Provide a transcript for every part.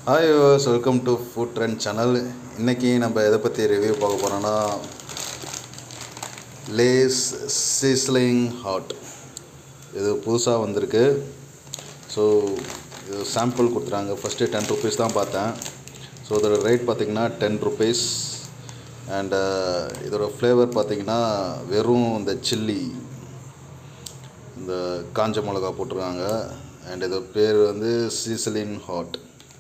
hi welcome to food trend channel இன்றைக்கி நம்ம எதை பற்றி ரிவ்யூ பார்க்க போகிறோன்னா லேஸ் சீஸ்லிங் ஹாட் இது புதுசாக வந்திருக்கு ஸோ இது சாம்பிள் கொடுத்துறாங்க ஃபஸ்ட்டு டென் ருபீஸ் தான் பார்த்தேன் ஸோ இதோட ரேட் பார்த்திங்கன்னா டென் ருபீஸ் அண்டு இதோட ஃப்ளேவர் பார்த்திங்கன்னா வெறும் இந்த சில்லி இந்த காஞ்ச மிளகா போட்டிருக்காங்க அண்ட் இது பேர் வந்து சீசலின் ஹாட்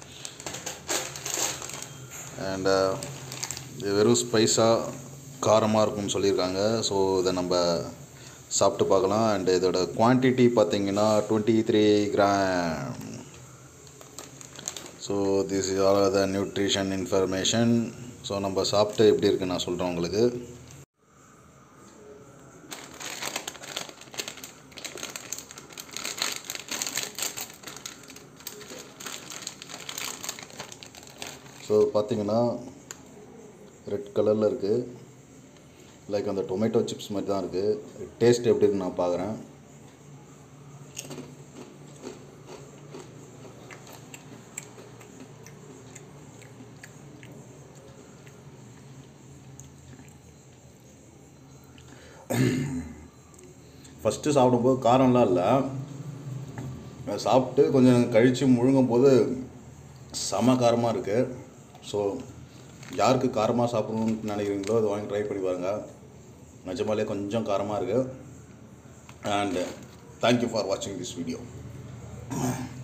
அண்ட் இது வெறும் ஸ்பைஸாக காரமாக இருக்கும்னு சொல்லியிருக்காங்க ஸோ இதை நம்ம சாப்பிட்டு பார்க்கலாம் அண்ட் இதோட குவான்டிட்டி பார்த்தீங்கன்னா twenty three gram so this is all the nutrition information so நம்ம சாப்பிட்டு எப்படி இருக்குன்னு நான் சொல்கிறேன் உங்களுக்கு ஸோ பார்த்தீங்கன்னா ரெட் கலரில் இருக்குது லைக் அந்த டொமேட்டோ சிப்ஸ் மாதிரி தான் இருக்குது டேஸ்ட் எப்படி இருக்குன்னு நான் பார்க்குறேன் ஃபஸ்ட்டு சாப்பிடும்போது காரம்லாம் இல்லை அதை சாப்பிட்டு கொஞ்சம் கழித்து முழுங்கும் போது செம காரமாக இருக்குது ஸோ யாருக்கு காரமாக சாப்பிடணும்னு நினைக்கிறீங்களோ அதை வாங்கி ட்ரை பண்ணி பாருங்கள் நிஜமாலே கொஞ்சம் காரமாக இருக்குது அண்ட் தேங்க்யூ ஃபார் வாட்சிங் திஸ் வீடியோ